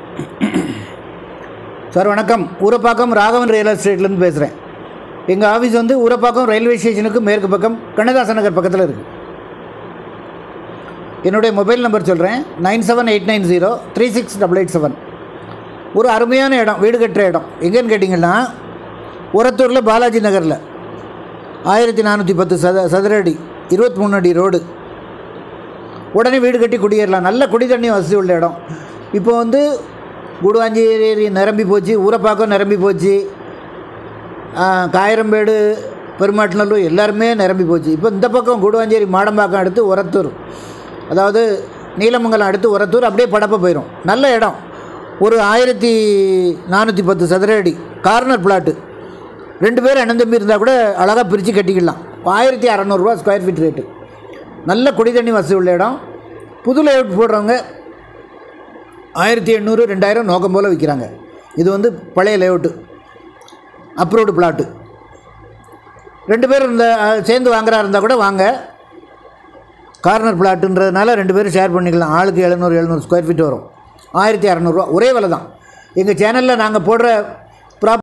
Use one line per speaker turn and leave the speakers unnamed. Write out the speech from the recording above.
sir வணக்கம் Urapakkam Raghavan real எஸ்டேட்லேருந்து பேசுகிறேன் எங்கள் ஆஃபீஸ் வந்து ஊரப்பாக்கம் ரயில்வே ஸ்டேஷனுக்கு மேற்கு பக்கம் கண்ணதாசன் நகர் பக்கத்தில் இருக்குது என்னுடைய மொபைல் நம்பர் சொல்கிறேன் nine seven eight nine zero three six double eight seven ஒரு அருமையான இடம் வீடு கட்டுற இடம் எங்கேன்னு கேட்டிங்கன்னா உரத்தூரில் பாலாஜி நகரில் ஆயிரத்தி நானூற்றி பத்து சத சதுர அடி இருபத்தி மூணு அடி ரோடு உடனே வீடு கட்டி குடியேறலாம் நல்ல குடி தண்ணி வசதி உள்ள இடம் இப்போ வந்து குடுவாஞ்சேரி நிரம்பி போச்சு ஊரப்பாக்கம் நிரம்பி போச்சு ஆ, காயிரம்பேடு பெருமாட்டினல்லூர் எல்லாருமே நிரம்பி போச்சு இப்போ இந்த பக்கம் குடுவாஞ்சேரி மாடம்பாக்கம் அடுத்து உரத்தூர் அதாவது நீலமங்கலம் அடுத்து உரத்தூர் அப்படியே படப்ப போயிடும் நல்ல இடம் ஒரு ஆயிரத்தி நானூற்றி பத்து சதுர அடி கார்னர் பிளாட்டு ரெண்டு பேர் அண்ணன் தம்பி இருந்தால் கூட அழகாக பிரித்து கட்டிக்கலாம் ஆயிரத்தி அறநூறுரூவா ஸ்கொயர் ஃபீட் ரேட்டு நல்ல குடி தண்ணி வசதி உள்ள இடம் புது லேஅவுட் போடுறவங்க ஆயிரத்தி எண்ணூறு ரெண்டாயிரம் நோக்கம் போல் விற்கிறாங்க இது வந்து பழைய லேஅவுட்டு அப்ரூவ்டு பிளாட்டு ரெண்டு பேர் இந்த அஹ், சேர்ந்து வாங்குறா இருந்தால் கூட வாங்க கார்னர் பிளாட்டுன்றதுனால ரெண்டு பேரும் ஷேர் பண்ணிக்கலாம் ஆளுக்கு எழுநூறு எழுநூறு ஸ்கொயர் ஃபீட் வரும் ஆயிரத்தி அறநூறுவா ஒரே விலை தான் எங்கள் சேனலில் நாங்கள் போடுற